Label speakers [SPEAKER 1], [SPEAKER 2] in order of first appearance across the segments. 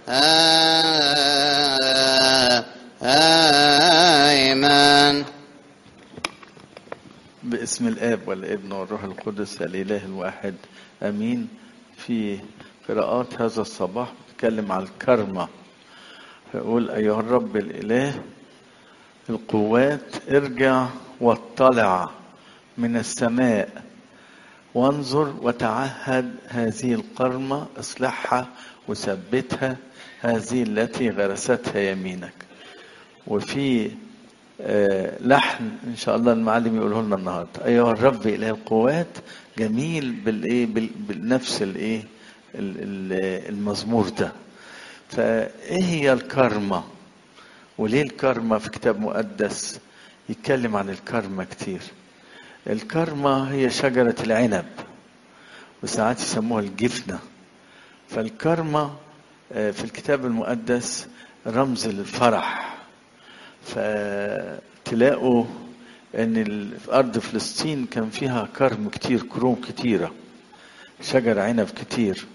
[SPEAKER 1] آمين
[SPEAKER 2] باسم الاب والابن والروح القدس الاله الواحد امين في قراءات هذا الصباح بتكلم عن الكرمة فيقول ايها الرب الاله القوات ارجع واطلع من السماء وانظر وتعهد هذه القرمة اصلحها وثبتها هذه التي غرستها يمينك وفي آه، لحن ان شاء الله المعلم يقوله لنا النهارده ايها الرب اله القوات جميل بالايه بال- بالنفس الايه ال- ال- المزمور ده فايه هي الكرمه وليه الكرمه في كتاب مقدس يتكلم عن الكرمه كتير الكرمه هي شجره العنب وساعات يسموها الجفنه فالكرمه آه، في الكتاب المقدس رمز للفرح فتلاقوا ان ال- في ارض فلسطين كان فيها كرم كتير كروم كتيره شجر عنب كتير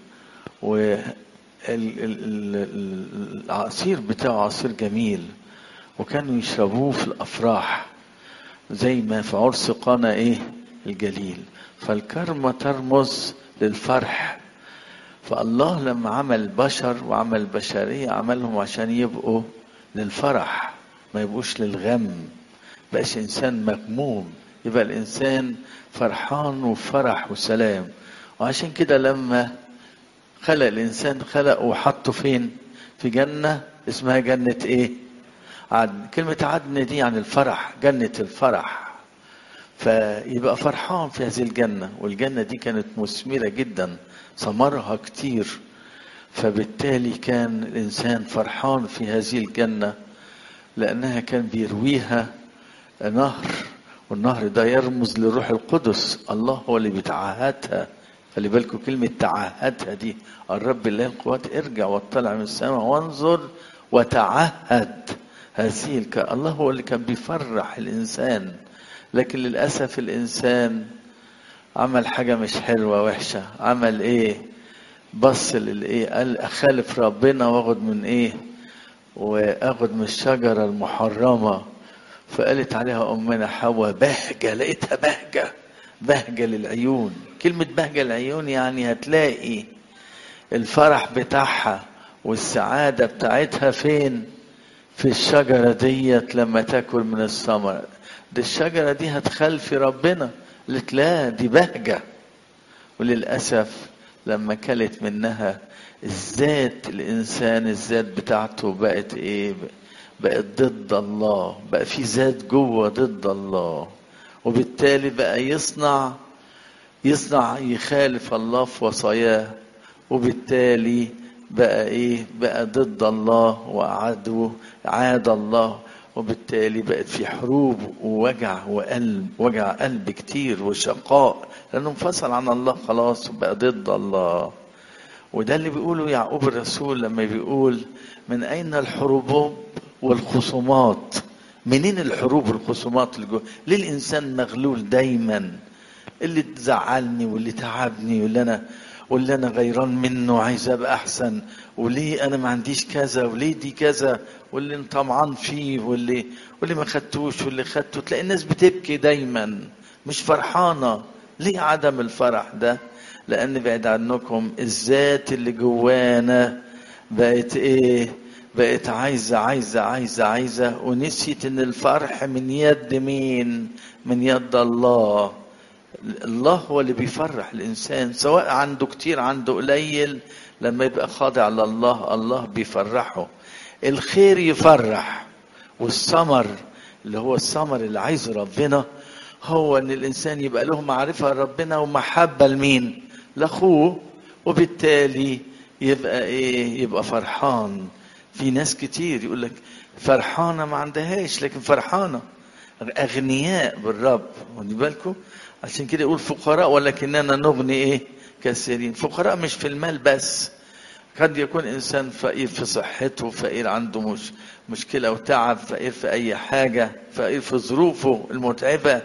[SPEAKER 2] والعصير بتاعه عصير جميل وكانوا يشربوه في الافراح زي ما في عرس قانا ايه الجليل فالكرمة ترمز للفرح فالله لما عمل بشر وعمل بشرية عملهم عشان يبقوا للفرح ما يبقوش للغم بقاش إنسان مغموم يبقى الإنسان فرحان وفرح وسلام وعشان كده لما خلق الإنسان خلقه وحطه فين في جنة اسمها جنة إيه عدن كلمة عدن دي عن الفرح جنة الفرح فيبقى فرحان في هذه الجنة والجنة دي كانت مثمرة جدا ثمرها كتير فبالتالي كان الإنسان فرحان في هذه الجنة لأنها كان بيرويها نهر والنهر ده يرمز للروح القدس الله هو اللي بيتعهدها خلي بالكم كلمة تعهدها دي الرب الله القوات ارجع واطلع من السماء وانظر وتعهد هذه الك... الله هو اللي كان بيفرح الإنسان لكن للأسف الإنسان عمل حاجة مش حلوة وحشة عمل إيه بص للإيه قال أخالف ربنا وأخد من إيه وأخد من الشجرة المحرمة فقالت عليها أمنا حواء بهجة لقيتها بهجة بهجة للعيون كلمة بهجة للعيون يعني هتلاقي الفرح بتاعها والسعادة بتاعتها فين في الشجرة ديت لما تاكل من الثمر دي الشجرة دي هتخلفي ربنا قالت لا دي بهجة وللأسف لما كلت منها الذات الإنسان الذات بتاعته بقت إيه بقت ضد الله بقى في ذات جوه ضد الله وبالتالي بقى يصنع يصنع يخالف الله في وصاياه وبالتالي بقى ايه بقى ضد الله وعدو عاد الله وبالتالي بقت في حروب ووجع وقلب وجع قلب كتير وشقاء لانه انفصل عن الله خلاص وبقى ضد الله وده اللي بيقوله يعقوب الرسول لما بيقول من اين الحروب والخصومات منين الحروب والخصومات اللي جوه ليه الانسان مغلول دايما اللي تزعلني واللي تعبني واللي انا واللي انا غيران منه عايز ابقى احسن وليه انا ما عنديش كذا وليه دي كذا واللي انت طمعان فيه واللي واللي ما خدتوش واللي خدته تلاقي الناس بتبكي دايما مش فرحانه ليه عدم الفرح ده لان بعد عنكم الذات اللي جوانا بقت ايه بقت عايزه عايزه عايزه عايزه ونسيت ان الفرح من يد مين من يد الله الله هو اللي بيفرح الانسان سواء عنده كتير عنده قليل لما يبقى خاضع لله الله بيفرحه الخير يفرح والثمر اللي هو الثمر اللي عايزه ربنا هو ان الانسان يبقى له معرفه ربنا ومحبه لمين لاخوه وبالتالي يبقى ايه يبقى فرحان في ناس كتير يقول لك فرحانه ما عندهاش لكن فرحانه اغنياء بالرب واخدين بالكم عشان كده يقول فقراء ولكننا نغني ايه كثيرين فقراء مش في المال بس قد يكون انسان فقير في صحته فقير عنده مش مشكله وتعب فقير في اي حاجه فقير في ظروفه المتعبه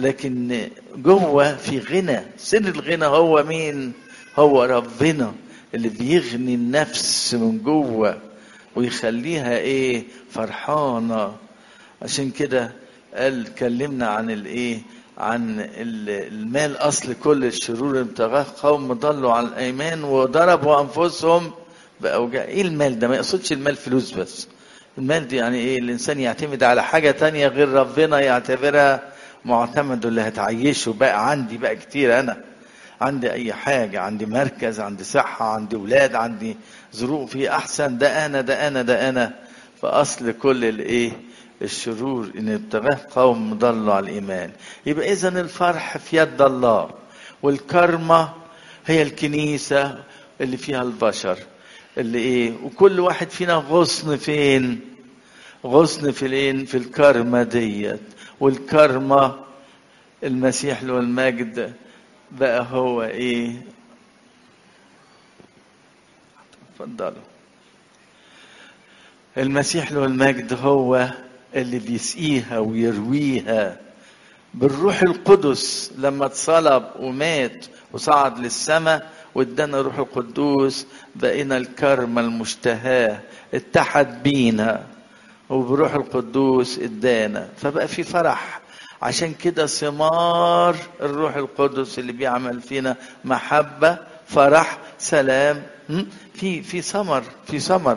[SPEAKER 2] لكن جوه في غنى سر الغنى هو مين هو ربنا اللي بيغني النفس من جوه ويخليها ايه فرحانه عشان كده قال كلمنا عن الايه عن المال اصل كل الشرور ابتغاه قوم ضلوا على الايمان وضربوا انفسهم باوجاع ايه المال ده ما يقصدش المال فلوس بس المال دي يعني ايه الانسان يعتمد على حاجه تانية غير ربنا يعتبرها معتمد اللي هتعيشه بقى عندي بقى كتير انا عندي اي حاجه عندي مركز عندي صحه عندي اولاد عندي ظروفي احسن ده انا ده انا ده انا فاصل كل الايه الشرور ان ابتغاه قوم ضلوا على الايمان يبقى اذا الفرح في يد الله والكرمه هي الكنيسه اللي فيها البشر اللي ايه وكل واحد فينا غصن فين غصن في الين في الكرمه ديت والكرمه المسيح له المجد بقى هو ايه اتفضلوا المسيح له المجد هو اللي بيسقيها ويرويها بالروح القدس لما اتصلب ومات وصعد للسماء وادانا الروح القدوس بقينا الكرمة المشتهاة اتحد بينا وبروح القدوس ادانا فبقى في فرح عشان كده ثمار الروح القدس اللي بيعمل فينا محبة فرح سلام في في ثمر في ثمر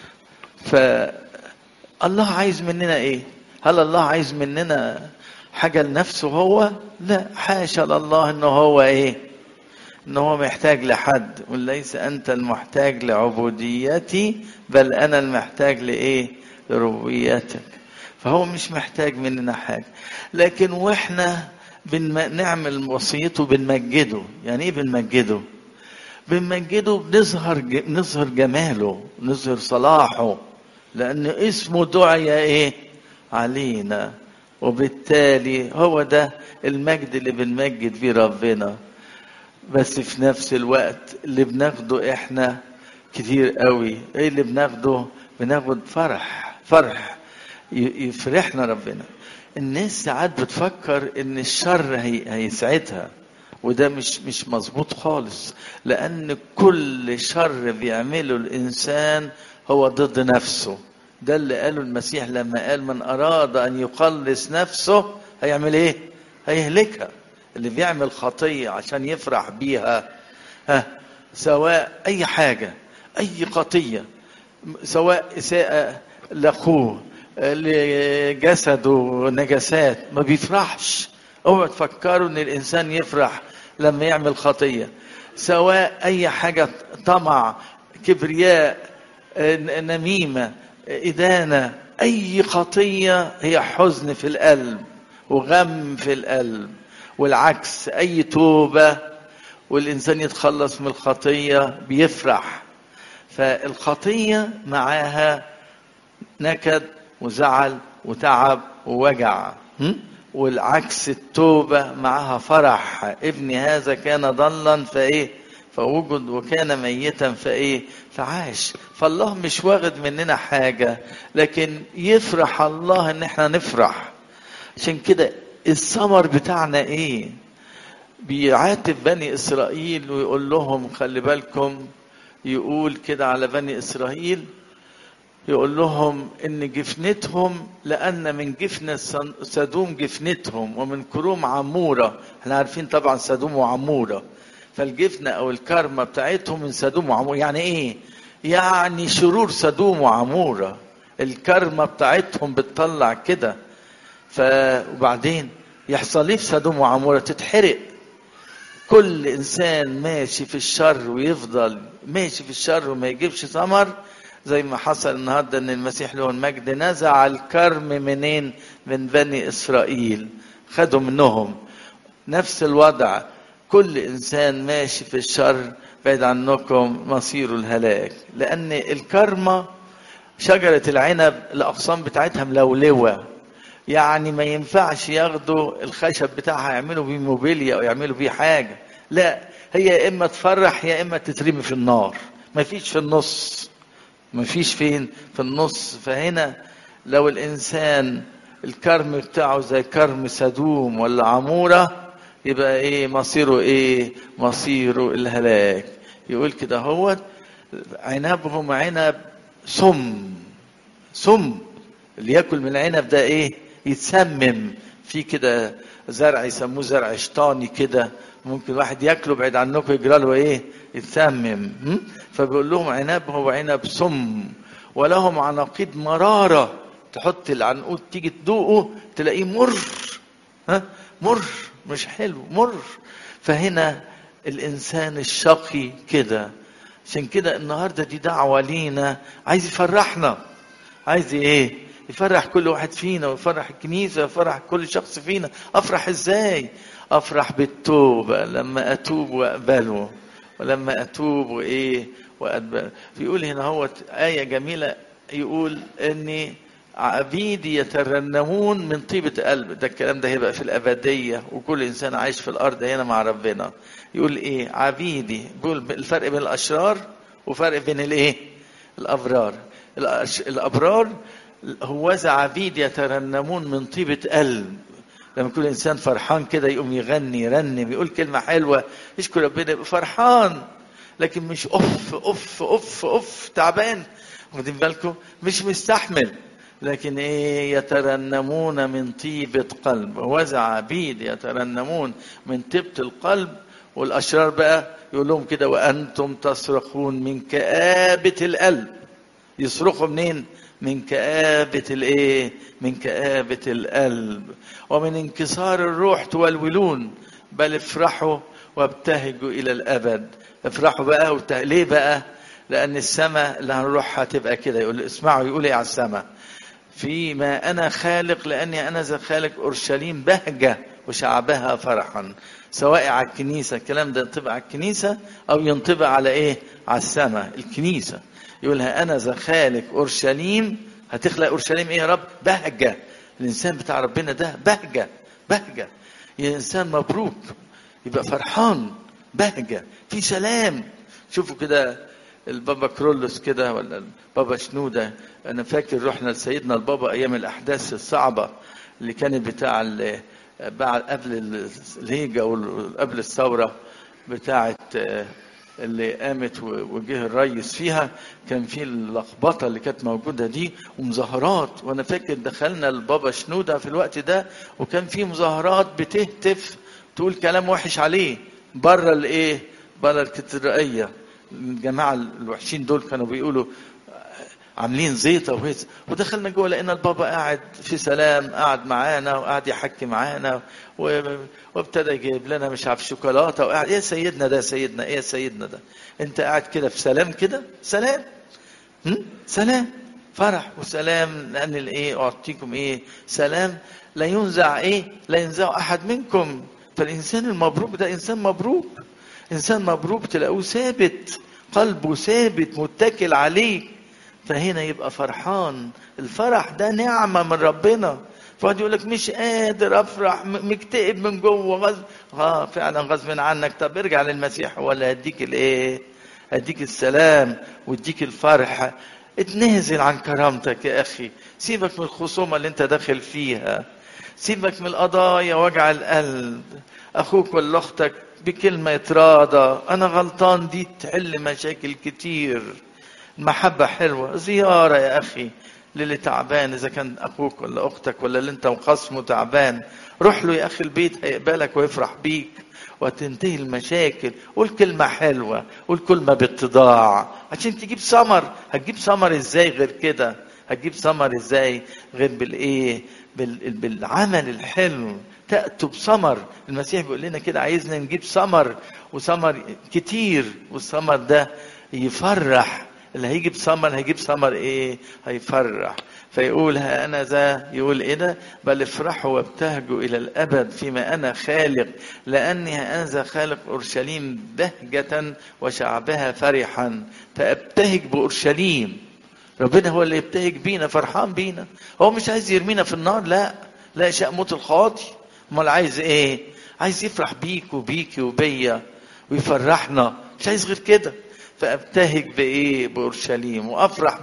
[SPEAKER 2] فالله عايز مننا ايه هل الله عايز مننا حاجة لنفسه هو لا حاشا لله انه هو ايه ان هو محتاج لحد وليس انت المحتاج لعبوديتي بل انا المحتاج لايه لربوبيتك فهو مش محتاج مننا حاجه لكن واحنا بنعمل وصيته بنمجده يعني ايه بنمجده بنمجده بنظهر نظهر جماله نظهر صلاحه لان اسمه دعي ايه علينا وبالتالي هو ده المجد اللي بنمجد فيه ربنا بس في نفس الوقت اللي بناخده احنا كتير قوي ايه اللي بناخده بناخد فرح فرح يفرحنا ربنا الناس ساعات بتفكر ان الشر هي هيسعدها وده مش مش مظبوط خالص لان كل شر بيعمله الانسان هو ضد نفسه ده اللي قاله المسيح لما قال من اراد ان يقلص نفسه هيعمل ايه هيهلكها اللي بيعمل خطيه عشان يفرح بيها ها سواء اي حاجه اي خطيه سواء اساءه لاخوه لجسده نجاسات ما بيفرحش اوعوا تفكروا ان الانسان يفرح لما يعمل خطيه سواء اي حاجه طمع كبرياء نميمه ادانه اي خطيه هي حزن في القلب وغم في القلب والعكس اي توبه والانسان يتخلص من الخطيه بيفرح فالخطيه معاها نكد وزعل وتعب ووجع والعكس التوبة معها فرح ابني هذا كان ضلا فايه فوجد وكان ميتا فايه فعاش فالله مش واخد مننا حاجة لكن يفرح الله ان احنا نفرح عشان كده الثمر بتاعنا ايه بيعاتب بني اسرائيل ويقول لهم خلي بالكم يقول كده على بني اسرائيل يقول لهم ان جفنتهم لان من جفن سدوم جفنتهم ومن كروم عموره احنا عارفين طبعا سدوم وعموره فالجفنه او الكرمه بتاعتهم من سدوم وعموره يعني ايه يعني شرور سدوم وعموره الكرمه بتاعتهم بتطلع كده ف وبعدين يحصل ايه في سدوم وعموره تتحرق كل انسان ماشي في الشر ويفضل ماشي في الشر وما يجيبش ثمر زي ما حصل النهارده ان المسيح له المجد نزع الكرم منين من بني اسرائيل خدوا منهم نفس الوضع كل انسان ماشي في الشر بعيد عنكم مصير الهلاك لان الكرمه شجره العنب الاغصان بتاعتها ملولوه يعني ما ينفعش ياخدوا الخشب بتاعها يعملوا بيه موبيليا او يعملوا بيه حاجه لا هي يا اما تفرح يا اما تترمي في النار ما فيش في النص ما فيش فين في النص فهنا لو الانسان الكرم بتاعه زي كرم سدوم ولا عموره يبقى ايه مصيره ايه مصيره الهلاك يقول كده هو عنبهم عنب سم سم اللي ياكل من العنب ده ايه يتسمم في كده زرع يسموه زرع شيطاني كده ممكن واحد ياكله بعيد عنكم يجرى له ايه يتسمم م? فبيقول لهم عنبهم وعنب سم ولهم عناقيد مراره تحط العنقود تيجي تدوقه تلاقيه مر ها مر مش حلو مر فهنا الانسان الشقي كده عشان كده النهارده دي دعوه لينا عايز يفرحنا عايز ايه يفرح كل واحد فينا ويفرح الكنيسه ويفرح كل شخص فينا افرح ازاي افرح بالتوبه لما اتوب واقبله ولما اتوب وايه وأقبل بيقول هنا هو ايه جميله يقول اني عبيدي يترنمون من طيبة قلب ده الكلام ده هيبقى في الأبدية وكل إنسان عايش في الأرض هنا مع ربنا يقول إيه عبيدي بيقول الفرق بين الأشرار وفرق بين الإيه الأبرار الأبرار هوذا عبيد يترنمون من طيبة قلب لما يكون إنسان فرحان كده يقوم يغني يرنم يقول كلمة حلوة يشكر ربنا يبقى فرحان لكن مش أوف أوف أوف أوف تعبان واخدين بالكم مش مستحمل لكن ايه يترنمون من طيبة قلب وزع عبيد يترنمون من طيبة القلب والاشرار بقى يقول لهم كده وانتم تصرخون من كآبة القلب يصرخوا منين من كآبة الايه من كآبة القلب ومن انكسار الروح تولولون بل افرحوا وابتهجوا الى الابد افرحوا بقى وابتهجوا ليه بقى لان السماء اللي هنروحها تبقى كده يقول اسمعوا يقول ايه على السماء فيما أنا خالق لأني أنا ذا خالق أورشليم بهجة وشعبها فرحا سواء على الكنيسة الكلام ده ينطبق على الكنيسة أو ينطبق على إيه على السماء الكنيسة يقولها أنا ذا خالق أورشليم هتخلق أورشليم إيه يا رب بهجة الإنسان بتاع ربنا ده بهجة بهجة يا إنسان مبروك يبقى فرحان بهجة في سلام شوفوا كده البابا كرولوس كده ولا البابا شنودة أنا فاكر رحنا لسيدنا البابا أيام الأحداث الصعبة اللي كانت بتاع بعد قبل الهيجة وقبل الثورة بتاعة اللي قامت وجه الريس فيها كان في اللخبطة اللي كانت موجودة دي ومظاهرات وأنا فاكر دخلنا البابا شنودة في الوقت ده وكان في مظاهرات بتهتف تقول كلام وحش عليه بره الايه بره الكاتدرائيه الجماعه الوحشين دول كانوا بيقولوا عاملين زيطه وهيز ودخلنا جوه لقينا البابا قاعد في سلام قاعد معانا وقاعد يحكي معانا وابتدى يجيب لنا مش عارف شوكولاته وقاعد ايه سيدنا ده سيدنا ايه سيدنا ده انت قاعد كده في سلام كده سلام هم؟ سلام فرح وسلام لان الايه اعطيكم ايه سلام لا ينزع ايه لا ينزع احد منكم فالانسان المبروك ده انسان مبروك انسان مبروك تلاقوه ثابت قلبه ثابت متكل عليه فهنا يبقى فرحان الفرح ده نعمه من ربنا فقعد يقول لك مش قادر افرح مكتئب من جوه غصب اه فعلا غصب عنك طب ارجع للمسيح ولا هديك الايه هديك السلام واديك الفرح اتنازل عن كرامتك يا اخي سيبك من الخصومه اللي انت داخل فيها سيبك من القضايا وجع القلب اخوك ولا اختك بكلمه يتراضى انا غلطان دي تحل مشاكل كتير المحبه حلوه زياره يا اخي للي تعبان اذا كان اخوك ولا اختك ولا اللي انت مخصمه تعبان روح له يا اخي البيت هيقبلك ويفرح بيك وتنتهي المشاكل قول كلمة حلوة قول كلمة باتضاع عشان تجيب ثمر هتجيب ثمر ازاي غير كده هتجيب ثمر ازاي غير بالايه بال... بالعمل الحلو تأتوا بثمر المسيح بيقول لنا كده عايزنا نجيب ثمر وثمر كتير والثمر ده يفرح اللي هيجيب ثمر هيجيب ثمر ايه هيفرح فيقول ها انا ذا يقول ايه ده بل افرحوا وابتهجوا الى الابد فيما انا خالق لاني ها انا ذا خالق اورشليم بهجه وشعبها فرحا فابتهج باورشليم ربنا هو اللي يبتهج بينا فرحان بينا هو مش عايز يرمينا في النار لا لا شاء موت الخاطي امال عايز ايه عايز يفرح بيك وبيكي وبيا ويفرحنا مش عايز غير كده فابتهج بايه باورشليم وافرح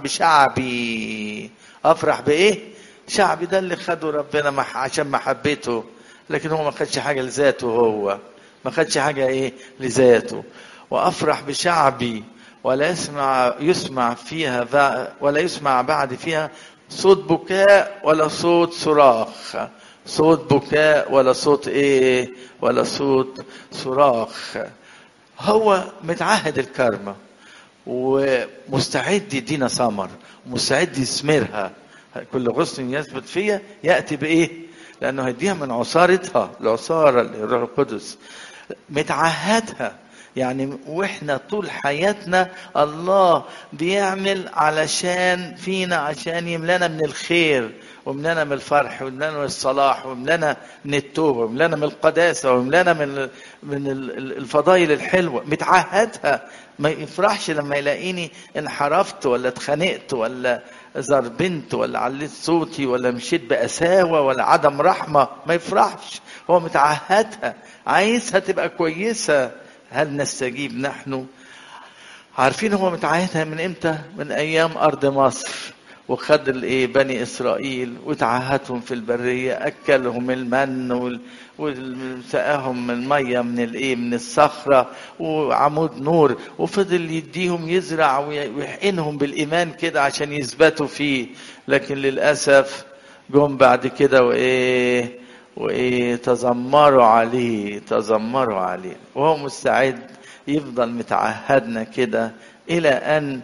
[SPEAKER 2] بشعبي افرح بايه شعبي ده اللي خده ربنا مح... عشان محبته لكن هو ما خدش حاجه لذاته هو ما خدش حاجه ايه لذاته وافرح بشعبي ولا يسمع يسمع فيها ولا يسمع بعد فيها صوت بكاء ولا صوت صراخ صوت بكاء ولا صوت ايه ولا صوت صراخ هو متعهد الكرمة ومستعد يدينا ثمر ومستعد يثمرها كل غصن يثبت فيها ياتي بايه لانه هيديها من عصارتها العصاره الروح القدس متعهدها يعني واحنا طول حياتنا الله بيعمل علشان فينا عشان يملانا من الخير وملانا من الفرح وملانا من الصلاح وملانا من التوبه وملانا من القداسه وملانا من من الفضائل الحلوه متعهدها ما يفرحش لما يلاقيني انحرفت ولا اتخانقت ولا زربنت ولا عليت صوتي ولا مشيت بقساوه ولا عدم رحمه ما يفرحش هو متعهدها عايزها تبقى كويسه هل نستجيب نحن عارفين هو متعهدها من امتى من ايام ارض مصر وخد الايه بني اسرائيل وتعهدهم في البريه اكلهم المن وسقاهم من ميه من الايه من الصخره وعمود نور وفضل يديهم يزرع ويحقنهم بالايمان كده عشان يثبتوا فيه لكن للاسف جم بعد كده وايه وايه تذمروا عليه تذمروا عليه وهو مستعد يفضل متعهدنا كده الى ان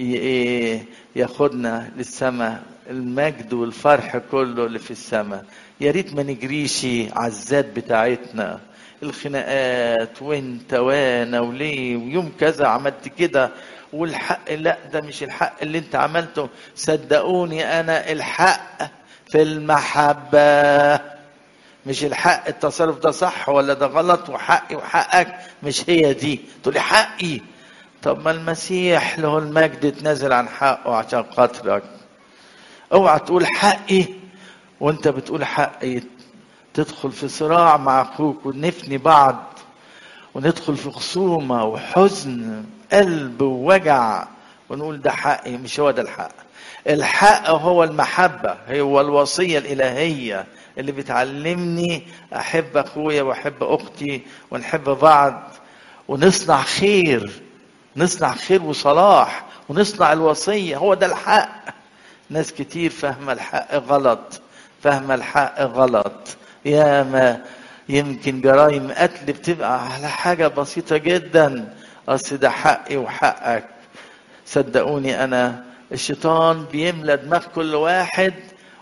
[SPEAKER 2] ياخدنا للسماء المجد والفرح كله اللي في السماء يا ريت ما نجريش على الذات بتاعتنا الخناقات وانت وانا وليه ويوم كذا عملت كده والحق لا ده مش الحق اللي انت عملته صدقوني انا الحق في المحبه مش الحق التصرف ده صح ولا ده غلط وحقي وحقك مش هي دي تقولي حقي طب ما المسيح له المجد اتنازل عن حقه عشان خاطرك اوعى تقول حقي وانت بتقول حقي تدخل في صراع مع اخوك ونفني بعض وندخل في خصومه وحزن قلب ووجع ونقول ده حقي مش هو ده الحق الحق هو المحبه هو الوصيه الالهيه اللي بتعلمني احب اخويا واحب اختي ونحب بعض ونصنع خير نصنع خير وصلاح ونصنع الوصيه هو ده الحق ناس كتير فاهمه الحق غلط فاهمه الحق غلط ياما يمكن جرائم قتل بتبقى على حاجه بسيطه جدا اصل ده حقي وحقك صدقوني انا الشيطان بيملى دماغ كل واحد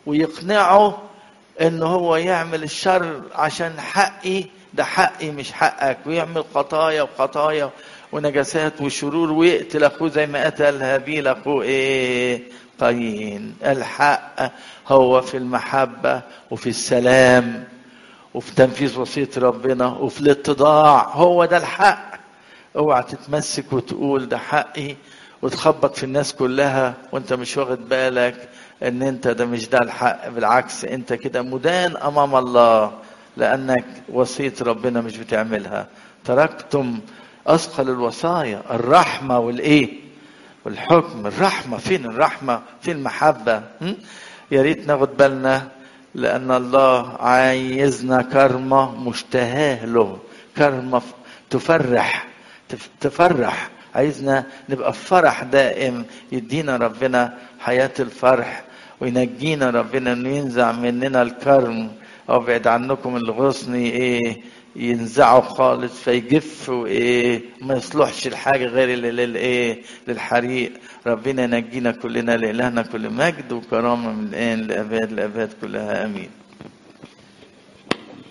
[SPEAKER 2] ويقنعه ان هو يعمل الشر عشان حقي ده حقي مش حقك ويعمل خطايا وخطايا ونجاسات وشرور ويقتل اخوه زي ما قتل هابيل اخوه ايه قايين الحق هو في المحبة وفي السلام وفي تنفيذ وصية ربنا وفي الاتضاع هو ده الحق اوعى تتمسك وتقول ده حقي وتخبط في الناس كلها وانت مش واخد بالك ان انت ده مش ده الحق بالعكس انت كده مدان امام الله لانك وصيه ربنا مش بتعملها تركتم اثقل الوصايا الرحمه والايه والحكم الرحمه فين الرحمه فين المحبه يا ريت ناخد بالنا لان الله عايزنا كرمه مشتهاه له كرمه تفرح تفرح عايزنا نبقى في فرح دائم يدينا ربنا حياة الفرح وينجينا ربنا انه ينزع مننا الكرم وابعد عنكم الغصن ايه ينزعه خالص فيجف وايه ما يصلحش الحاجه غير للايه للحريق ربنا ينجينا كلنا لالهنا كل مجد وكرامه من الان لاباد لاباد كلها امين